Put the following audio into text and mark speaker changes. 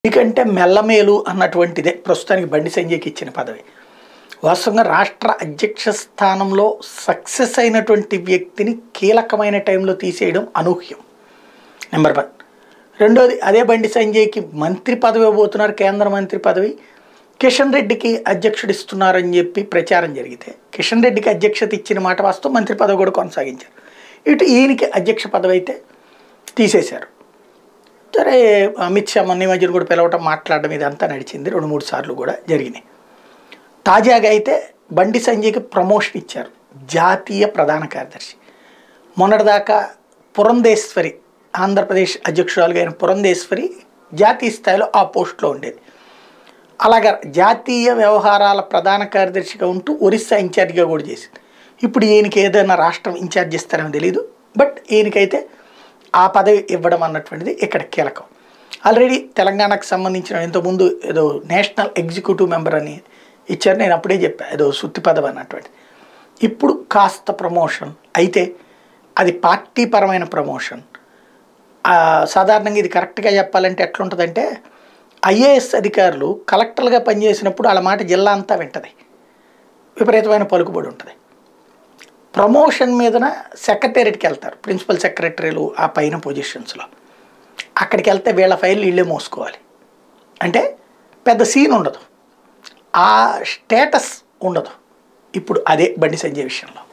Speaker 1: ఎందుకంటే మెల్లమేలు అన్నటువంటిదే ప్రస్తుతానికి బండి సంజయ్కి ఇచ్చిన పదవి వాస్తవంగా రాష్ట్ర అధ్యక్ష స్థానంలో సక్సెస్ అయినటువంటి వ్యక్తిని కీలకమైన టైంలో తీసేయడం అనూహ్యం నెంబర్ వన్ రెండోది అదే బండి సంజయ్కి మంత్రి పదవి ఇవ్వబోతున్నారు కేంద్ర మంత్రి పదవి కిషన్ రెడ్డికి అధ్యక్షుడు ఇస్తున్నారని చెప్పి ప్రచారం జరిగితే కిషన్ రెడ్డికి అధ్యక్షత ఇచ్చిన మాట వాస్తవం మంత్రి పదవి కూడా కొనసాగించారు ఇటు ఈయనకి అధ్యక్ష పదవి అయితే తీసేశారు సరే అమిత్ షా మొన్న ఈ మధ్యన కూడా పిలవటం మాట్లాడడం ఇదంతా నడిచింది రెండు మూడు సార్లు కూడా జరిగినాయి తాజాగా అయితే బండి సంజయ్కి ప్రమోషన్ ఇచ్చారు జాతీయ ప్రధాన కార్యదర్శి మొన్నటిదాకా పురంధేశ్వరి ఆంధ్రప్రదేశ్ అధ్యక్షురాలుగా అయిన పురంధేశ్వరి జాతీయ స్థాయిలో ఆ పోస్ట్లో ఉండేది అలాగా జాతీయ వ్యవహారాల ప్రధాన కార్యదర్శిగా ఉంటూ ఒరిస్సా ఇన్ఛార్జిగా కూడా చేసింది ఇప్పుడు ఈయనకి ఏదైనా రాష్ట్రం ఇన్ఛార్జ్ ఇస్తారని తెలియదు బట్ ఈయనకైతే ఆ పదవి ఇవ్వడం అన్నటువంటిది ఇక్కడ కీలకం ఆల్రెడీ తెలంగాణకు సంబంధించిన ఇంతకుముందు ఏదో నేషనల్ ఎగ్జిక్యూటివ్ మెంబర్ అని ఇచ్చారు నేను అప్పుడే చెప్పాను ఏదో సుత్తి పదవి అన్నటువంటిది ఇప్పుడు కాస్త ప్రమోషన్ అయితే అది పార్టీ పరమైన ప్రమోషన్ ఆ, సాధారణంగా ఇది కరెక్ట్గా చెప్పాలంటే ఎట్లుంటుందంటే ఐఏఎస్ అధికారులు కలెక్టర్లుగా పనిచేసినప్పుడు వాళ్ళ మాట జిల్లా అంతా వింటది విపరీతమైన పలుకుబడి ఉంటుంది ప్రమోషన్ మీదన సెక్రటేరియట్కి వెళ్తారు ప్రిన్సిపల్ సెక్రటరీలు ఆ పైన పొజిషన్స్లో అక్కడికి వెళ్తే వీళ్ళ ఫైల్ వీళ్ళే మోసుకోవాలి అంటే పెద్ద సీన్ ఉండదు ఆ స్టేటస్ ఉండదు ఇప్పుడు అదే బండి సంజయ్ విషయంలో